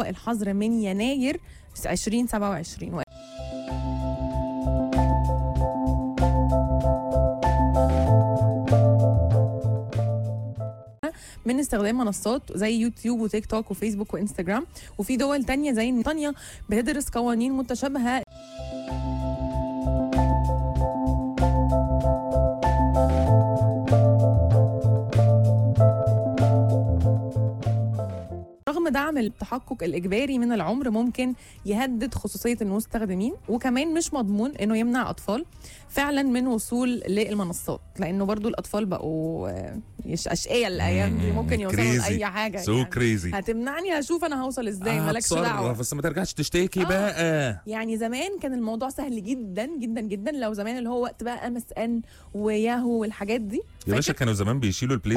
الحظر من يناير 2027 من استخدام منصات زي يوتيوب وتيك توك وفيسبوك وانستجرام وفي دول تانية زي بريطانيا بتدرس قوانين متشابهة رغم دعم التحقق الإجباري من العمر ممكن يهدد خصوصية المستخدمين وكمان مش مضمون إنه يمنع أطفال فعلا من وصول للمنصات لأنه برضو الأطفال بقوا آه، يش- أشقية الأيام دي ممكن يوصلوا Crazy. لأي حاجة سو يعني. كريزي هتمنعني هشوف أنا هوصل إزاي مالكش دعوة بس ما ترجعش تشتكي آه. بقى يعني زمان كان الموضوع سهل جدا جدا جدا لو زمان اللي هو وقت بقى ام اس ان وياهو والحاجات دي يا باشا فاكر؟ كانوا زمان بيشيلوا البلاي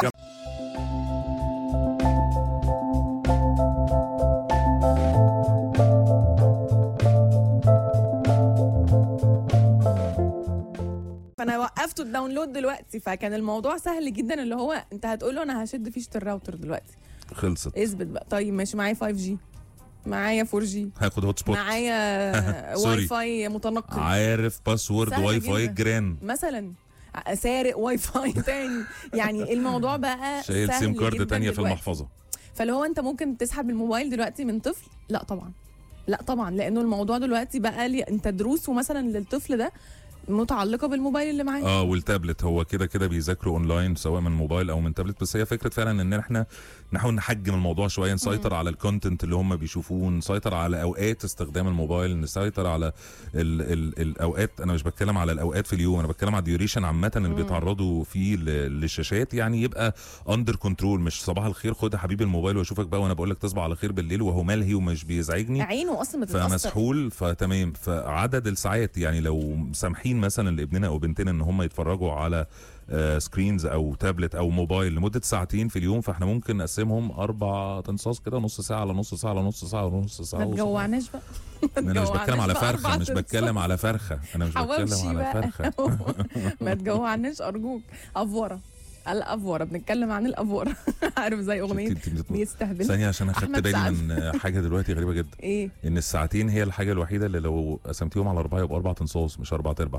فانا وقفت الداونلود دلوقتي فكان الموضوع سهل جدا اللي هو انت هتقول له انا هشد فيشه الراوتر دلوقتي خلصت اثبت بقى طيب ماشي معايا 5 جي معايا 4 جي هاخد هوت سبوت معايا سوري. واي فاي متنقل عارف باسورد سهل واي فاي جدا. جران مثلا سارق واي فاي تاني يعني الموضوع بقى شايل سهل سيم كارد جداً تانية في دلوقتي. المحفظة فاللي هو انت ممكن تسحب الموبايل دلوقتي من طفل لا طبعا لا طبعا لانه الموضوع دلوقتي بقى لي انت دروسه مثلا للطفل ده متعلقه بالموبايل اللي معاه اه والتابلت هو كده كده بيذاكروا اونلاين سواء من موبايل او من تابلت بس هي فكره فعلا ان احنا نحاول نحجم الموضوع شويه نسيطر على الكونتنت اللي هم بيشوفوه نسيطر على اوقات استخدام الموبايل نسيطر على ال ال الاوقات انا مش بتكلم على الاوقات في اليوم انا بتكلم على الديوريشن عامه اللي بيتعرضوا فيه ل- للشاشات يعني يبقى اندر كنترول مش صباح الخير خد يا حبيبي الموبايل واشوفك بقى وانا بقول لك تصبح على خير بالليل وهو ملهي ومش بيزعجني عينه اصلا بتتاثر فمسحول فتمام فعدد الساعات يعني لو سامحين مثلا لابننا او بنتنا ان هم يتفرجوا على آه، سكرينز او تابلت او موبايل لمده ساعتين في اليوم فاحنا ممكن نقسمهم اربع تنصاص كده نص ساعه على نص ساعه على نص ساعه ونص ساعه ما ونص تجوعناش بقى ساعة. انا مش تجوعناش بتكلم على بقى فرخه أربع مش تنصاص. بتكلم على فرخه انا مش بتكلم حواوشي على بقى فرخه ما تجوعناش ارجوك افوره الافوره بنتكلم عن الافوره عارف زي اغنيه انت- انت- بيستهبل ثانيه عشان اخدت أحمد بالي سعد. من حاجه دلوقتي غريبه جدا ايه ان الساعتين هي الحاجه الوحيده اللي لو قسمتيهم على اربعه يبقى اربع تنصاص مش اربع ارباع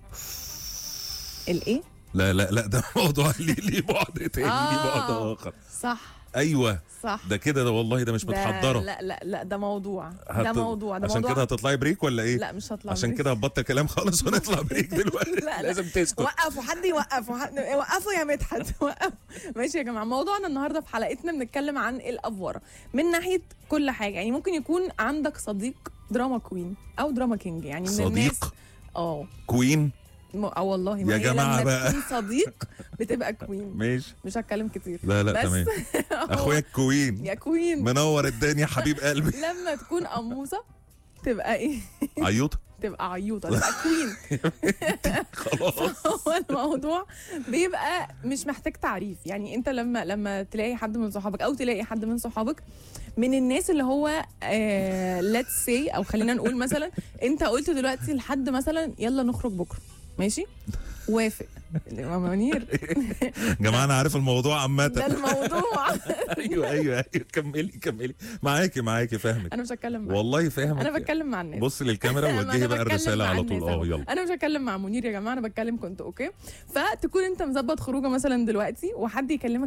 الايه لا لا لا ده موضوع ليه ليه بعد تاني ليه بعد آه. اخر صح ايوه صح ده كده ده والله ده مش ده- متحضره لا لا لا ده موضوع ده هت- موضوع ده عشان موضوع كده هتطلعي بريك ولا ايه لا مش هطلع عشان بريك. كده هتبطل كلام خالص ونطلع بريك دلوقتي لا، لا. لازم تسكت وقفوا حد يوقفوا حد وقفوا يا مدحت وقفوا ماشي يا جماعه موضوعنا النهارده في حلقتنا بنتكلم عن الافوره من ناحيه كل حاجه يعني ممكن يكون عندك صديق دراما كوين او دراما كينج يعني من الناس صديق اه كوين م- اه والله ما يا هي جماعة لما بقى. تكون صديق بتبقى كوين ماشي مش هتكلم كتير لا لا بس تمام اخويا الكوين يا كوين منور الدنيا حبيب قلبي لما تكون قموصه تبقى ايه عيوطه تبقى عيوطه تبقى كوين خلاص هو الموضوع بيبقى مش محتاج تعريف يعني انت لما لما تلاقي حد من صحابك او تلاقي حد من صحابك من الناس اللي هو ليتس سي او خلينا نقول مثلا انت قلت دلوقتي لحد مثلا يلا نخرج بكره ماشي وافق ماما منير يا جماعه انا عارف الموضوع عامه ده الموضوع ايوه ايوه ايوه كملي كملي معاكي معاكي فاهمك انا مش هتكلم معاك والله فاهمك انا بتكلم مع الناس بص للكاميرا ما ووجهي أنا بقى بتكلم الرساله مع على الناس طول اه أهو. يلا انا مش هتكلم مع منير يا جماعه انا بتكلم كنت اوكي فتكون انت مظبط خروجه مثلا دلوقتي وحد يكلمك